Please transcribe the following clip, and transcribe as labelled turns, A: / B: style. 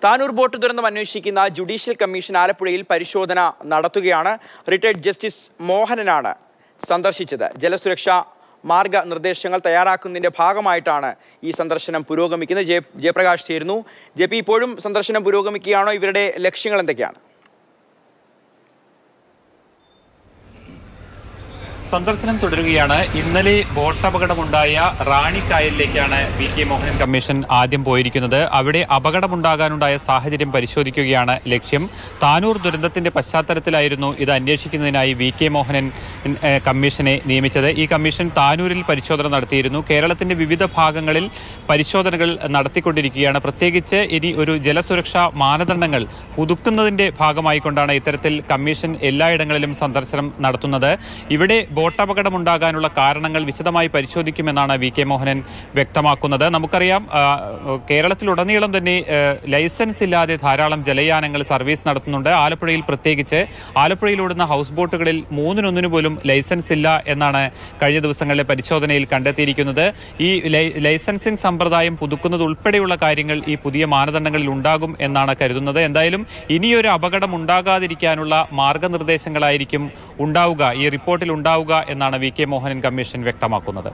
A: Tanur boat ദുരന്തം അന്വേഷിക്കുന്ന judicial commission ആലപ്പുഴയിൽ പരിശോധന നടത്തുകയാണ് റിട്ടയർഡ് ജസ്റ്റിസ് മോഹനനാണ് സന്ദർശിച്ചത് ജലസുരക്ഷ മാർഗനിർദ്ദേശങ്ങൾ തയ്യാറാക്കുന്നതിന്റെ ഭാഗമായിട്ടാണ് ഈ സന്ദർശനം പുരോഗമിക്കുന്നത് ജയ ജയപ്രകാശ് ചേരുന്നു ജെ പി ഇപ്പോഴും സന്ദർശനം പുരോഗമിക്കുകയാണോ ഇവരുടെ ലക്ഷ്യങ്ങൾ എന്തൊക്കെയാണ്
B: സന്ദർശനം തുടരുകയാണ് ഇന്നലെ ബോട്ട് അപകടമുണ്ടായ റാണിക്കായലിലേക്കാണ് വി കെ മോഹനൻ കമ്മീഷൻ ആദ്യം പോയിരിക്കുന്നത് അവിടെ അപകടമുണ്ടാകാനുണ്ടായ സാഹചര്യം പരിശോധിക്കുകയാണ് ലക്ഷ്യം താനൂർ ദുരന്തത്തിന്റെ പശ്ചാത്തലത്തിലായിരുന്നു ഇത് അന്വേഷിക്കുന്നതിനായി വി കെ മോഹനൻ ഏഹ്, കമ്മീഷനെ നിയമിച്ചത് ഈ കമ്മീഷൻ താനൂരിൽ പരിശോധന നടത്തിയിരുന്നു കേരളത്തിന്റെ വിവിധ ഭാഗങ്ങളിൽ പരിശോധനകൾ നടത്തിക്കൊണ്ടിരിക്കുകയാണ് പ്രത്യേകിച്ച് ഇനി ഒരു ജലസുരക്ഷാ മാനദണ്ഡങ്ങൾ പുതുക്കുന്നതിന്റെ ഭാഗമായിക്കൊണ്ടാണ് ഇത്തരത്തിൽ കമ്മീഷൻ എല്ലായിടങ്ങളിലും സന്ദർശനം നടത്തുന്നത് ഇവിടെ ബോട്ട് അപകടമുണ്ടാകാനുള്ള കാരണങ്ങൾ വിശദമായി പരിശോധിക്കുമെന്നാണ് വി കെ മോഹനൻ വ്യക്തമാക്കുന്നത് നമുക്കറിയാം ആ, കേരളത്തിലുടനീളം തന്നെ ആ, ലൈസൻസ് ഇല്ലാതെ ധാരാളം ജലയാനങ്ങൾ സർവീസ് നടത്തുന്നുണ്ട് ആലപ്പുഴയിൽ പ്രത്യേകിച്ച് ആലപ്പുഴയിലോടുന്ന ഹൗസ് ബോട്ടുകളിൽ മൂന്നിനൊന്നിനു പോലും ലൈസൻസ് ഇല്ല എന്നാണ് കഴിഞ്ഞ ദിവസങ്ങളിലെ പരിശോധനയിൽ കണ്ടെത്തിയിരിക്കുന്നത് ഈ ലൈ- ലൈസൻസിംഗ് സമ്പ്രദായം പുതുക്കുന്നത് ഉൾപ്പെടെയുള്ള കാര്യങ്ങൾ ഈ പുതിയ മാനദണ്ഡങ്ങളിൽ ഉണ്ടാകും എന്നാണ് കരുതുന്നത് എന്തായാലും ഇനിയൊരു അപകടം ഉണ്ടാകാതിരിക്കാനുള്ള മാർഗനിർദ്ദേശങ്ങളായിരിക്കും ഉണ്ടാവുക ഈ റിപ്പോർട്ടിൽ ഉണ്ടാവുക എന്നാണ് വി കെ മോഹനൻ കമ്മീഷൻ വ്യക്തമാക്കുന്നത്